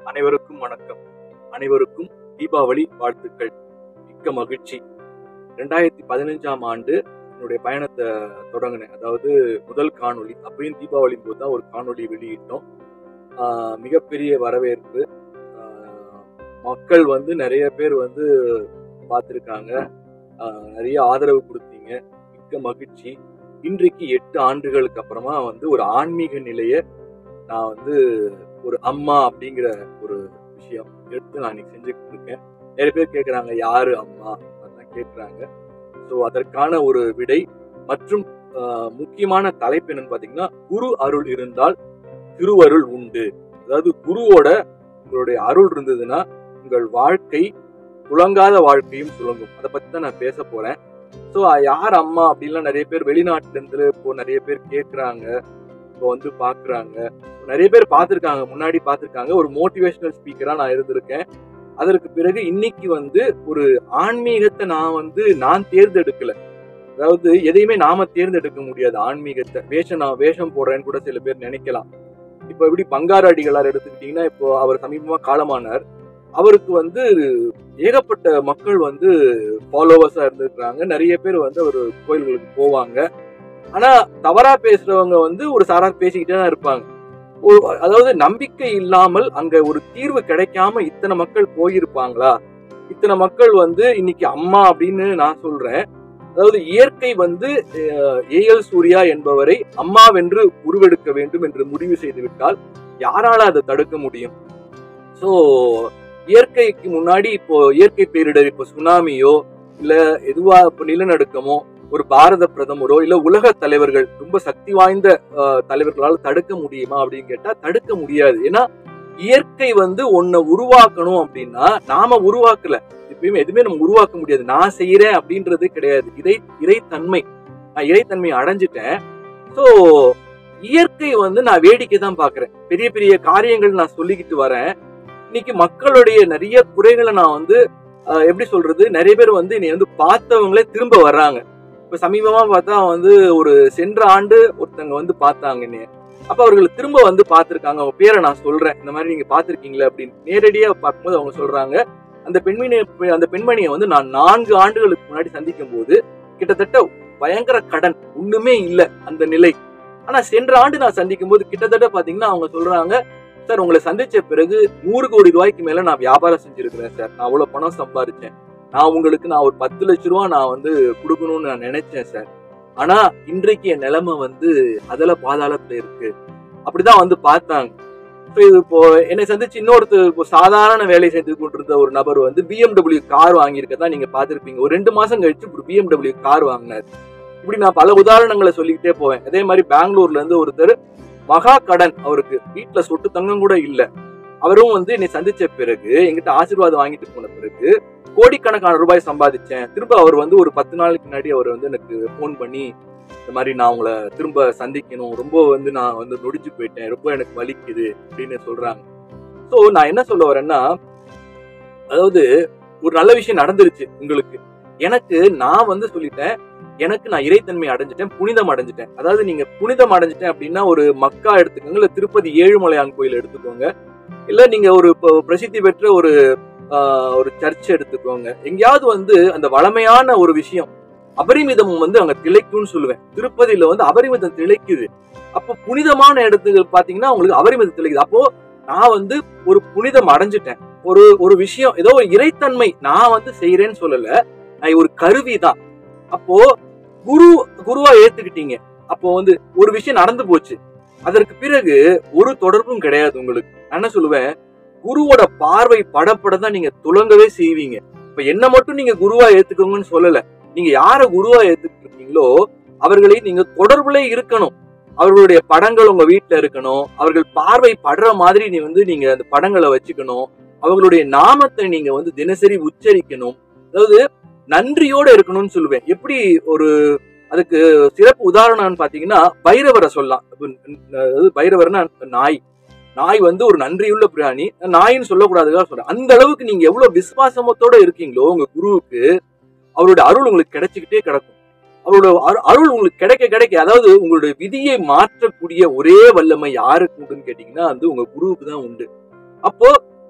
அனைவருக்கும் வணக்கம் அனைவருக்கும் தீபாவளி வாழ்த்துக்கள் மிக்க மகிழ்ச்சி ரெண்டாயிரத்தி பதினஞ்சாம் ஆண்டு என்னுடைய பயணத்தை தொடங்கினேன் அதாவது முதல் காணொளி அப்பயும் தீபாவளி போது தான் ஒரு காணொளி வெளியிட்டோம் ஆஹ் மிகப்பெரிய வரவேற்பு ஆஹ் மக்கள் வந்து நிறைய பேர் வந்து பார்த்துருக்காங்க ஆஹ் நிறைய ஆதரவு கொடுத்தீங்க மிக்க மகிழ்ச்சி இன்றைக்கு எட்டு ஆண்டுகளுக்கு அப்புறமா வந்து ஒரு ஆன்மீக நிலையை நான் வந்து ஒரு அம்மா அப்படிங்கிற ஒரு விஷயம் எடுத்து நான் இன்னைக்கு செஞ்சுக்கிட்டு இருக்கேன் நிறைய பேர் கேட்குறாங்க யாரு அம்மா அதெல்லாம் கேட்குறாங்க ஸோ அதற்கான ஒரு விடை மற்றும் ஆஹ், முக்கியமான தலைப்பு என்னன்னு பார்த்தீங்கன்னா குரு அருள் இருந்தால் திருவருள் உண்டு அதாவது குருவோட உங்களுடைய அருள் இருந்ததுன்னா உங்கள் வாழ்க்கை துளங்காத வாழ்க்கையும் துளங்கும் அதை பத்தி தான் நான் பேச போறேன் ஸோ யார் அம்மா அப்படின்லாம் நிறைய பேர் வெளிநாட்டுல இருந்து இப்போ நிறைய பேர் கேட்குறாங்க இப்போ வந்து பாக்குறாங்க நிறைய பேர் பார்த்துருக்காங்க முன்னாடி பார்த்துருக்காங்க ஒரு மோட்டிவேஷனல் ஸ்பீக்கரா நான் இருந்திருக்கேன் அதற்கு பிறகு இன்னைக்கு வந்து ஒரு ஆன்மீகத்தை நான் வந்து நான் தேர்ந்தெடுக்கல அதாவது எதையுமே நாம தேர்ந்தெடுக்க முடியாது ஆன்மீகத்தை வேஷம் நான் வேஷம் போடுறேன்னு கூட சில பேர் நினைக்கலாம் இப்போ எப்படி பங்காரு அடிகளார் எடுத்துக்கிட்டீங்கன்னா இப்போ அவர் சமீபமா காலமானார் அவருக்கு வந்து ஏகப்பட்ட மக்கள் வந்து ஃபாலோவர்ஸா இருந்திருக்கிறாங்க நிறைய பேர் வந்து அவர் கோயில்களுக்கு போவாங்க ஆனா தவறா பேசுறவங்க வந்து ஒரு சாரார் பேசிக்கிட்டே தான் இருப்பாங்க ஒரு- அதாவது நம்பிக்கை இல்லாமல் அங்க ஒரு தீர்வு கிடைக்காம இத்தனை மக்கள் போயிருப்பாங்களா இத்தனை மக்கள் வந்து இன்னைக்கு அம்மா அப்படின்னு நான் சொல்றேன் அதாவது இயற்கை வந்து ஏஎல் சூர்யா என்பவரை அம்மாவென்று உருவெடுக்க வேண்டும் என்று முடிவு செய்து விட்டால் யாரால அதை தடுக்க முடியும் சோ இயற்கைக்கு முன்னாடி இப்போ இயற்கை பேரிடர் இப்போ சுனாமியோ இல்ல எதுவா இப்போ நிலநடுக்கமோ ஒரு பாரத பிரதமரோ இல்ல உலக தலைவர்கள் ரொம்ப சக்தி வாய்ந்த அஹ், தலைவர்களால் தடுக்க முடியுமா அப்படின்னு கேட்டா தடுக்க முடியாது ஏன்னா இயற்கை வந்து ஒன்ன உருவாக்கணும் அப்படின்னா நாம உருவாக்கல எப்பயுமே எதுவுமே நம்ம உருவாக்க முடியாது நான் செய்யறேன் அப்படின்றது கிடையாது இறை இறைத்தன்மை நான் இறைத்தன்மையை அடைஞ்சிட்டேன் சோ இயற்கை வந்து நான் வேடிக்கை தான் பாக்குறேன் பெரிய பெரிய காரியங்கள் நான் சொல்லிக்கிட்டு வரேன் இன்னைக்கு மக்களுடைய நிறைய குறைகளை நான் வந்து அஹ், எப்படி சொல்றது நிறைய பேர் வந்து என்னை வந்து பார்த்தவங்களே திரும்ப வர்றாங்க இப்ப சமீபமா பார்த்தா வந்து ஒரு சென்ற ஆண்டு ஒருத்தங்க வந்து பார்த்தாங்க என்னைய அப்ப அவர்கள் திரும்ப வந்து பார்த்திருக்காங்க அவங்க பேரை நான் சொல்றேன் இந்த மாதிரி நீங்க பார்த்திருக்கீங்களா அப்படின்னு நேரடியா பார்க்கும்போது அவங்க சொல்றாங்க அந்த பெண்மணி அந்த பெண்மணியை வந்து நான் நான்கு ஆண்டுகளுக்கு முன்னாடி சந்திக்கும் போது கிட்டத்தட்ட பயங்கர கடன் ஒண்ணுமே இல்ல அந்த நிலை ஆனா சென்ற ஆண்டு நான் சந்திக்கும் போது கிட்டத்தட்ட பாத்தீங்கன்னா அவங்க சொல்றாங்க சார் உங்களை சந்திச்ச பிறகு நூறு கோடி ரூபாய்க்கு மேல நான் வியாபாரம் செஞ்சிருக்கிறேன் சார் நான் அவ்வளவு பணம் சம்பாதிச்சேன் நான் உங்களுக்கு நான் ஒரு பத்து லட்ச ரூபா நான் வந்து கொடுக்கணும்னு நான் நினைச்சேன் சார் ஆனா இன்றைக்கு என் நிலைமை வந்து அதுல பாதாளத்துல இருக்கு அப்படிதான் வந்து பார்த்தாங்க இப்போ இது இப்போ என்னை சந்திச்சு இன்னொருத்தர் இப்போ சாதாரண வேலை செய்து கொண்டிருந்த ஒரு நபர் வந்து பிஎம்டபிள்யூ கார் வாங்கியிருக்கதா நீங்க பார்த்திருப்பீங்க ஒரு ரெண்டு மாசம் கழிச்சு ஒரு பிஎம்டபிள்யூ கார் வாங்கினார் இப்படி நான் பல உதாரணங்களை சொல்லிக்கிட்டே போவேன் அதே மாதிரி பெங்களூர்ல இருந்து ஒருத்தர் மகா கடன் அவருக்கு வீட்டுல சொட்டு தங்கம் கூட இல்ல அவரும் வந்து என்னை சந்திச்ச பிறகு எங்கிட்ட ஆசீர்வாதம் வாங்கிட்டு போன பிறகு கோடிக்கணக்கான ரூபாய் சம்பாதிச்சேன் திரும்ப அவர் வந்து ஒரு பத்து நாளுக்கு முன்னாடி அவர் வந்து எனக்கு ஃபோன் பண்ணி இந்த மாதிரி நான் உங்களை திரும்ப சந்திக்கணும் ரொம்ப வந்து நான் வந்து நொடிச்சு போயிட்டேன் ரொம்ப எனக்கு வலிக்குது அப்படின்னு சொல்றாங்க ஸோ நான் என்ன சொல்ல வரேன்னா அதாவது ஒரு நல்ல விஷயம் நடந்துருச்சு உங்களுக்கு எனக்கு நான் வந்து சொல்லிட்டேன் எனக்கு நான் இறைத்தன்மை அடைஞ்சிட்டேன் புனிதம் அடைஞ்சிட்டேன் அதாவது நீங்க புனிதம் அடைஞ்சிட்டேன் அப்படின்னா ஒரு மக்கா எடுத்துக்கோங்க இல்ல திருப்பதி ஏழுமலையான் கோயில் எடுத்துக்கோங்க இல்ல நீங்க ஒரு இப்போ பிரசித்தி பெற்ற ஒரு ஆஹ், ஒரு சர்ச் எடுத்துக்கோங்க எங்கேயாவது வந்து அந்த வளமையான ஒரு விஷயம் அபரிமிதம் வந்து அங்க திளைக்கும்னு சொல்லுவேன் திருப்பதியில வந்து அபரிமிதம் திளைக்குது அப்போ புனிதமான இடத்துக்கு பாத்தீங்கன்னா உங்களுக்கு அபரிமிதம் திளைக்குது அப்போ நான் வந்து ஒரு புனிதம் அடைஞ்சிட்டேன் ஒரு ஒரு விஷயம் ஏதோ ஒரு இறைத்தன்மை நான் வந்து செய்யறேன்னு சொல்லல நான் ஒரு கருவி தான் அப்போ குரு குருவா ஏத்துக்கிட்டீங்க அப்போ வந்து ஒரு விஷயம் நடந்து போச்சு அதற்கு பிறகு ஒரு தொடர்பும் கிடையாது உங்களுக்கு நான் என்ன சொல்லுவேன் குருவோட பார்வை படப்பட தான் நீங்க துலங்கவே செய்வீங்க இப்ப என்ன மட்டும் நீங்க குருவா ஏத்துக்கோங்கன்னு சொல்லல நீங்க யார குருவா ஏத்துக்கிட்டீங்களோ அவர்களை நீங்க தொடர்புல இருக்கணும் அவர்களுடைய படங்கள் உங்க வீட்டுல இருக்கணும் அவர்கள் பார்வை படுற மாதிரி நீ வந்து நீங்க அந்த படங்களை வச்சுக்கணும் அவங்களுடைய நாமத்தை நீங்க வந்து தினசரி உச்சரிக்கணும் அதாவது நன்றியோட இருக்கணும்னு சொல்லுவேன் எப்படி ஒரு அதுக்கு சிறப்பு உதாரணம்னு பாத்தீங்கன்னா பைரவரை சொல்லலாம் இப்ப அதாவது பைரவர்னா நாய் நாய் வந்து ஒரு நன்றியுள்ள பிராணி நாயின்னு சொல்லக்கூடாதுக்காக சொல்றேன் அந்த அளவுக்கு நீங்க எவ்வளவு விசுவாசமத்தோட இருக்கீங்களோ உங்க குருவுக்கு அவருடைய அருள் உங்களுக்கு கிடைச்சிக்கிட்டே கிடக்கும் அவரோட அரு- அருள் உங்களுக்கு கிடைக்க கிடைக்க அதாவது உங்களுடைய விதியை மாற்றக்கூடிய ஒரே வல்லமை யாருக்கு உண்டுன்னு கேட்டீங்கன்னா வந்து உங்க குருவுக்கு தான் உண்டு அப்போ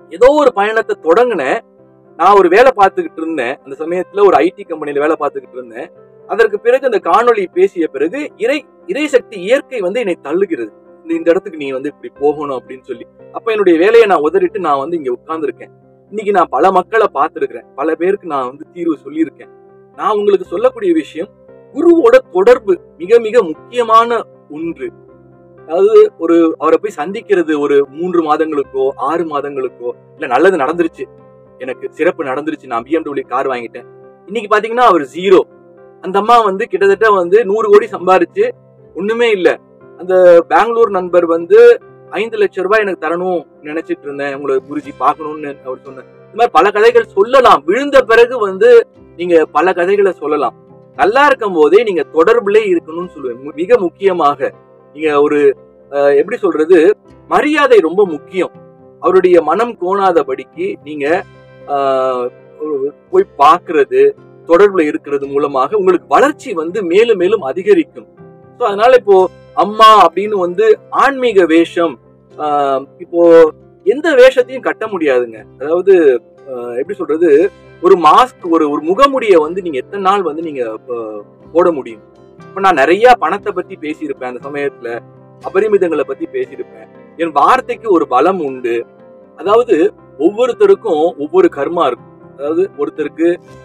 ஏதோ ஒரு பயணத்தை தொடங்கினேன் நான் ஒரு வேலை பார்த்துக்கிட்டு இருந்தேன் அந்த சமயத்துல ஒரு ஐடி கம்பெனில வேலை பார்த்துக்கிட்டு இருந்தேன் அதற்கு பிறகு அந்த காணொளி பேசிய பிறகு இறை இறை சக்தி இயற்கை வந்து என்னை தள்ளுகிறது இந்த- இந்த இடத்துக்கு நீ வந்து இப்படி போகணும் அப்படின்னு சொல்லி அப்ப என்னுடைய வேலையை நான் உதறிட்டு நான் வந்து இங்க உட்கார்ந்துருக்கேன் இன்னைக்கு நான் பல மக்களை பார்த்திருக்கிறேன் பல பேருக்கு நான் வந்து தீர்வு சொல்லியிருக்கேன் நான் உங்களுக்கு சொல்லக்கூடிய விஷயம் குருவோட தொடர்பு மிக மிக முக்கியமான ஒன்று அதாவது ஒரு அவரை போய் சந்திக்கிறது ஒரு மூன்று மாதங்களுக்கோ ஆறு மாதங்களுக்கோ இல்ல நல்லது நடந்துருச்சு எனக்கு சிறப்பு நடந்துருச்சு நான் பிஎம்டபிள்யூ கார் வாங்கிட்டேன் இன்னைக்கு பாத்தீங்கன்னா அவர் ஜீரோ அந்த அம்மா வந்து கிட்டத்தட்ட வந்து நூறு கோடி சம்பாரிச்சு ஒண்ணுமே இல்ல அந்த பெங்களூர் நண்பர் வந்து ஐந்து லட்சம் ரூபாய் எனக்கு தரணும் நினைச்சிட்டு இருந்தேன் உங்களை குருஜி பார்க்கணும்னு அவர் சொன்னேன் இந்த மாதிரி பல கதைகள் சொல்லலாம் விழுந்த பிறகு வந்து நீங்க பல கதைகளை சொல்லலாம் நல்லா இருக்கும் போதே நீங்க தொடர்புலே இருக்கணும்னு சொல்லுவேன் மு- மிக முக்கியமாக நீங்க ஒரு அஹ், எப்படி சொல்றது மரியாதை ரொம்ப முக்கியம் அவருடைய மனம் கோணாதபடிக்கு நீங்க ஆஹ், ஒரு- போய் பார்க்கிறது தொடர்புல இருக்கிறது மூலமாக உங்களுக்கு வளர்ச்சி வந்து மேலும் மேலும் அதிகரிக்கும் ஸோ அதனால இப்போ அம்மா அப்படின்னு வந்து ஆன்மீக வேஷம் ஆஹ், இப்போ எந்த வேஷத்தையும் கட்ட முடியாதுங்க அதாவது ஆஹ், எப்படி சொல்றது ஒரு மாஸ்க் ஒரு ஒரு முகமுடிய வந்து நீங்க எத்தனை நாள் வந்து நீங்க ஆஹ், போட முடியும் இப்ப நான் நிறைய பணத்தை பத்தி பேசியிருப்பேன் அந்த சமயத்துல அபரிமிதங்களை பத்தி பேசியிருப்பேன் என் வார்த்தைக்கு ஒரு பலம் உண்டு அதாவது ஒவ்வொருத்தருக்கும் ஒவ்வொரு கர்மா இருக்கும் அதாவது ஒருத்தருக்கு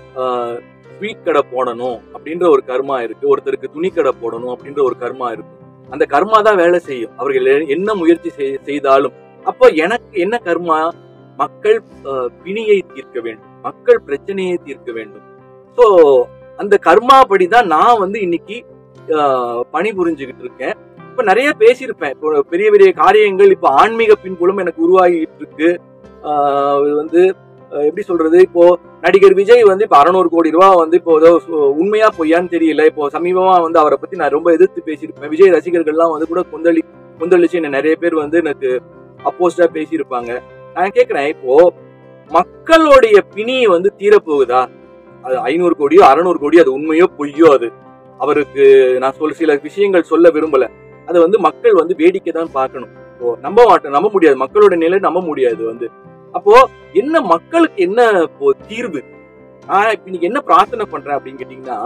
ஸ்வீட் கடை போடணும் அப்படின்ற ஒரு கர்மா இருக்கு ஒருத்தருக்கு துணி கடை போடணும் அப்படின்ற ஒரு கர்மா இருக்கு அந்த கர்மா தான் வேலை செய்யும் அவர்கள் எ- என்ன முயற்சி செய்- செய்தாலும் அப்போ எனக்கு என்ன கர்மா மக்கள் ஆஹ், பிணியை தீர்க்க வேண்டும் மக்கள் பிரச்சனையை தீர்க்க வேண்டும் ஸோ அந்த கர்மா படிதான் நான் வந்து இன்னைக்கு ஆஹ், பணிபுரிஞ்சுக்கிட்டு இருக்கேன் இப்ப நிறைய பேசியிருப்பேன் இப்போ பெரிய பெரிய காரியங்கள் இப்போ ஆன்மீக பின்புலம் எனக்கு உருவாகிட்டு இருக்கு ஆஹ் இது வந்து அஹ் எப்படி சொல்றது இப்போ நடிகர் விஜய் வந்து இப்போ அறநூறு கோடி ரூபாய் வந்து இப்போ ஏதோ சு- உண்மையா பொய்யான்னு தெரியல இப்போ சமீபமா வந்து அவரை பத்தி நான் ரொம்ப எதிர்த்து பேசியிருப்பேன் விஜய் ரசிகர்கள்லாம் வந்து கூட கொந்தளி கொந்தளிச்சு என்ன நிறைய பேர் வந்து எனக்கு அப்போஸ்டா பேசியிருப்பாங்க நான் கேட்கிறேன் இப்போ மக்களுடைய பிணி வந்து தீரப்போகுதா அது ஐநூறு கோடியோ அறநூறு கோடியோ அது உண்மையோ பொய்யோ அது அவருக்கு நான் சொல்ல சில விஷயங்கள் சொல்ல விரும்பல அதை வந்து மக்கள் வந்து வேடிக்கை தான் பார்க்கணும் இப்போ நம்ப மாட்டோம் நம்ப முடியாது மக்களோட நிலை நம்ப முடியாது வந்து அப்போ என்ன மக்களுக்கு என்ன இப்போ தீர்வு நான் இப்ப இன்னைக்கு என்ன பிரார்த்தனை பண்றேன் அப்படின்னு கேட்டீங்கன்னா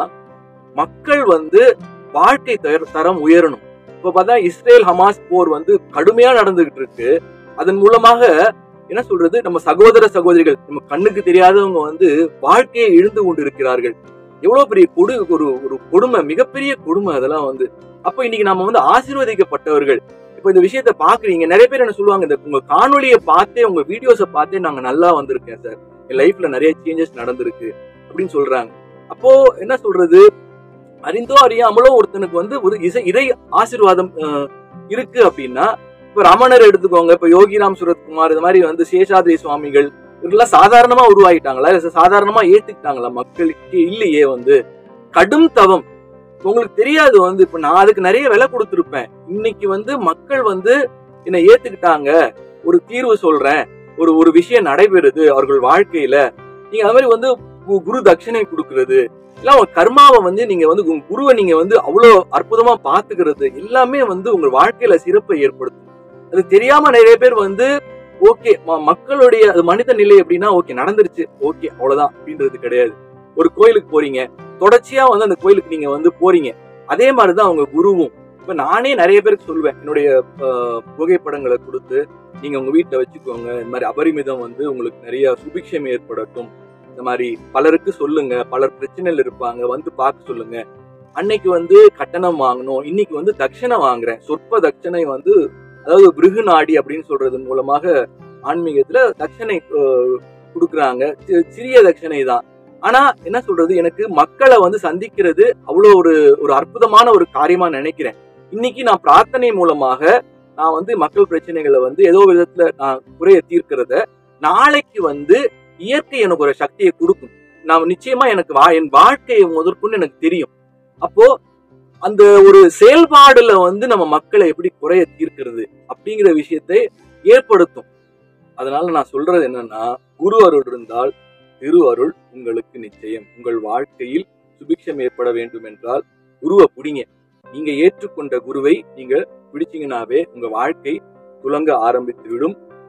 மக்கள் வந்து வாழ்க்கை தர- தரம் உயரணும் இப்ப பார்த்தா இஸ்ரேல் ஹமாஸ் போர் வந்து கடுமையா நடந்துகிட்டு இருக்கு அதன் மூலமாக என்ன சொல்றது நம்ம சகோதர சகோதரிகள் நம்ம கண்ணுக்கு தெரியாதவங்க வந்து வாழ்க்கையை இழந்து கொண்டு இருக்கிறார்கள் எவ்வளவு பெரிய கொடு ஒரு ஒரு கொடுமை மிகப்பெரிய கொடுமை அதெல்லாம் வந்து அப்போ இன்னைக்கு நம்ம வந்து ஆசீர்வதிக்கப்பட்டவர்கள் இப்போ இந்த விஷயத்த பாக்குறீங்க நிறைய பேர் என்ன சொல்லுவாங்க இந்த உங்க காணொளியை பார்த்தே உங்க வீடியோஸை பார்த்தே நாங்க நல்லா வந்திருக்கேன் சார் என் லைஃப்ல நிறைய சேஞ்சஸ் நடந்திருக்கு அப்படின்னு சொல்றாங்க அப்போ என்ன சொல்றது அறிந்தோ அறியாமலோ ஒருத்தனுக்கு வந்து ஒரு இசை இறை ஆசீர்வாதம் அஹ், இருக்கு அப்படின்னா இப்ப ரமணர் எடுத்துக்கோங்க இப்ப யோகிராம் சுரத்குமார் இது மாதிரி வந்து சேஷாதிரி சுவாமிகள் இவர்கள்லாம் சாதாரணமா உருவாகிட்டாங்களா இல்ல சாதாரணமா ஏத்துக்கிட்டாங்களா மக்களுக்கு இல்லையே வந்து கடும் தவம் இப்ப உங்களுக்கு தெரியாது வந்து இப்ப நான் அதுக்கு நிறைய விலை கொடுத்திருப்பேன் இன்னைக்கு வந்து மக்கள் வந்து என்னை ஏத்துக்கிட்டாங்க ஒரு தீர்வு சொல்றேன் ஒரு ஒரு விஷயம் நடைபெறுது அவர்கள் வாழ்க்கையில நீங்க அது மாதிரி வந்து கு- குரு தட்சிணை கொடுக்கறது இல்ல உங்க கர்மாவை வந்து நீங்க வந்து உங்க குருவை நீங்க வந்து அவ்வளோ அற்புதமா பாத்துக்கிறது எல்லாமே வந்து உங்க வாழ்க்கையில சிறப்பை ஏற்படுத்தும் அது தெரியாம நிறைய பேர் வந்து ஓகே மக்களுடைய அது மனித நிலை எப்படின்னா ஓகே நடந்துருச்சு ஓகே அவ்வளவுதான் அப்படின்றது கிடையாது ஒரு கோயிலுக்கு போறீங்க தொடர்ச்சியா வந்து அந்த கோயிலுக்கு நீங்க வந்து போறீங்க அதே மாதிரிதான் அவங்க குருவும் இப்ப நானே நிறைய பேருக்கு சொல்லுவேன் என்னுடைய ஆஹ், புகைப்படங்களை கொடுத்து நீங்க உங்க வீட்டுல வச்சுக்கோங்க இந்த மாதிரி அபரிமிதம் வந்து உங்களுக்கு நிறைய சுபிக்ஷம் ஏற்படட்டும் இந்த மாதிரி பலருக்கு சொல்லுங்க பலர் பிரச்சனையில் இருப்பாங்க வந்து பார்க்க சொல்லுங்க அன்னைக்கு வந்து கட்டணம் வாங்கணும் இன்னைக்கு வந்து தட்சணை வாங்குறேன் சொற்ப தட்சணை வந்து அதாவது பிருகு நாடி அப்படின்னு சொல்றதன் மூலமாக ஆன்மீகத்துல தட்சணை ஆஹ், கொடுக்குறாங்க சி- சிறிய தட்சணை தான் ஆனா என்ன சொல்றது எனக்கு மக்களை வந்து சந்திக்கிறது அவ்வளோ ஒரு ஒரு அற்புதமான ஒரு காரியமா நினைக்கிறேன் இன்னைக்கு நான் பிரார்த்தனை மூலமாக நான் வந்து மக்கள் பிரச்சனைகளை வந்து ஏதோ ஒரு விதத்துல நான் குறைய தீர்க்கிறத நாளைக்கு வந்து இயற்கை எனக்கு ஒரு சக்தியை கொடுக்கும் நான் நிச்சயமா எனக்கு வா என் வாழ்க்கையை முதற்கொண்டு எனக்கு தெரியும் அப்போ அந்த ஒரு செயல்பாடுல வந்து நம்ம மக்களை எப்படி குறைய தீர்க்கிறது அப்படிங்கிற விஷயத்தை ஏற்படுத்தும் அதனால நான் சொல்றது என்னன்னா குரு அருள் இருந்தால் திரு அருள் உங்களுக்கு நிச்சயம் உங்கள் வாழ்க்கையில் சுபிக்ஷம் ஏற்பட வேண்டும் என்றால் குருவை பிடிங்க நீங்க ஏற்றுக்கொண்ட குருவை நீங்க பிடிச்சீங்கன்னாவே உங்க வாழ்க்கை துலங்க ஆரம்பித்து விடும்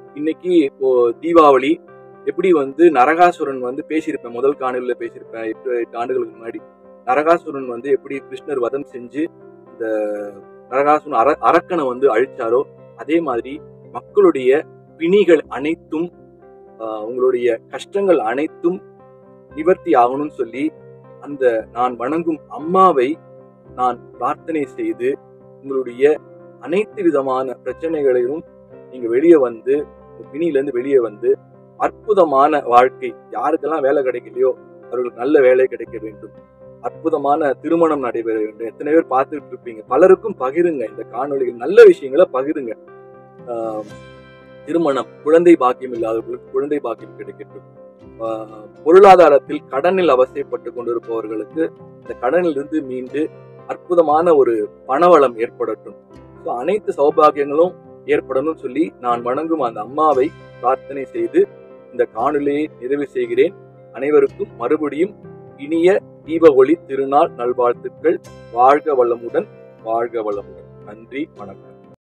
இன்னைக்கு இப்போ தீபாவளி எப்படி வந்து நரகாசுரன் வந்து பேசியிருப்பேன் முதல் காணொலியில பேசியிருப்பேன் எட்டு எட்டு ஆண்டுகளுக்கு முன்னாடி நரகாசுரன் வந்து எப்படி கிருஷ்ணர் வதம் செஞ்சு இந்த நரகாசுரன் அர அரக்கனை வந்து அழிச்சாரோ அதே மாதிரி மக்களுடைய பிணிகள் அனைத்தும் ஆஹ், உங்களுடைய கஷ்டங்கள் அனைத்தும் நிவர்த்தி ஆகணும்னு சொல்லி அந்த நான் வணங்கும் அம்மாவை நான் பிரார்த்தனை செய்து உங்களுடைய அனைத்து விதமான பிரச்சனைகளையும் நீங்க வெளியே வந்து உங்க பிணியிலேருந்து வெளியே வந்து அற்புதமான வாழ்க்கை யாருக்கெல்லாம் வேலை கிடைக்கலையோ அவர்களுக்கு நல்ல வேலை கிடைக்க வேண்டும் அற்புதமான திருமணம் நடைபெற வேண்டும் எத்தனை பேர் பார்த்துட்டு இருப்பீங்க பலருக்கும் பகிருங்க இந்த காணொளிகள் நல்ல விஷயங்களை பகிருங்க ஆஹ் திருமணம் குழந்தை பாக்கியம் இல்லாதவர்களுக்கு குழந்தை பாக்கியம் கிடைக்கட்டும் ஆஹ் பொருளாதாரத்தில் கடனில் அவசியப்பட்டு கொண்டிருப்பவர்களுக்கு இந்த கடனிலிருந்து மீண்டு அற்புதமான ஒரு பணவளம் ஏற்படட்டும் ஸோ அனைத்து சௌபாகியங்களும் ஏற்படணும்னு சொல்லி நான் வணங்கும் அந்த அம்மாவை பிரார்த்தனை செய்து இந்த காணொலியை நிறைவு செய்கிறேன் அனைவருக்கும் மறுபடியும் இனிய தீப ஒளி திருநாள் நல்வாழ்த்துக்கள் வாழ்க வளமுடன் வாழ்க வளமுடன் நன்றி வணக்கம்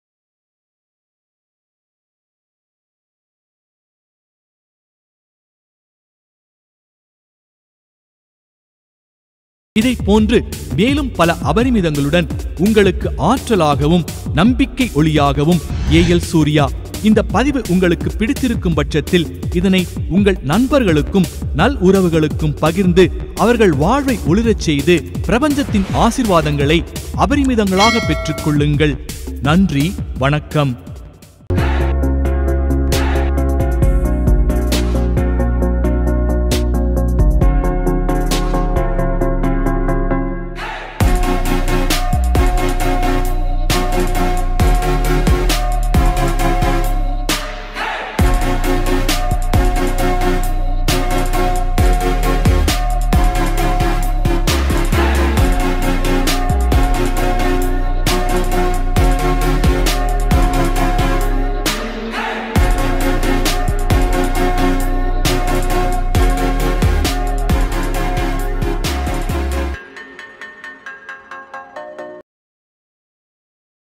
இதை போன்று மேலும் பல அபரிமிதங்களுடன் உங்களுக்கு ஆற்றலாகவும் நம்பிக்கை ஒளியாகவும் ஏஎல் சூர்யா இந்த பதிவு உங்களுக்கு பிடித்திருக்கும் பட்சத்தில் இதனை உங்கள் நண்பர்களுக்கும் நல் உறவுகளுக்கும் பகிர்ந்து அவர்கள் வாழ்வை ஒளிரச் செய்து பிரபஞ்சத்தின் ஆசிர்வாதங்களை அபரிமிதங்களாக பெற்றுக்கொள்ளுங்கள் நன்றி வணக்கம்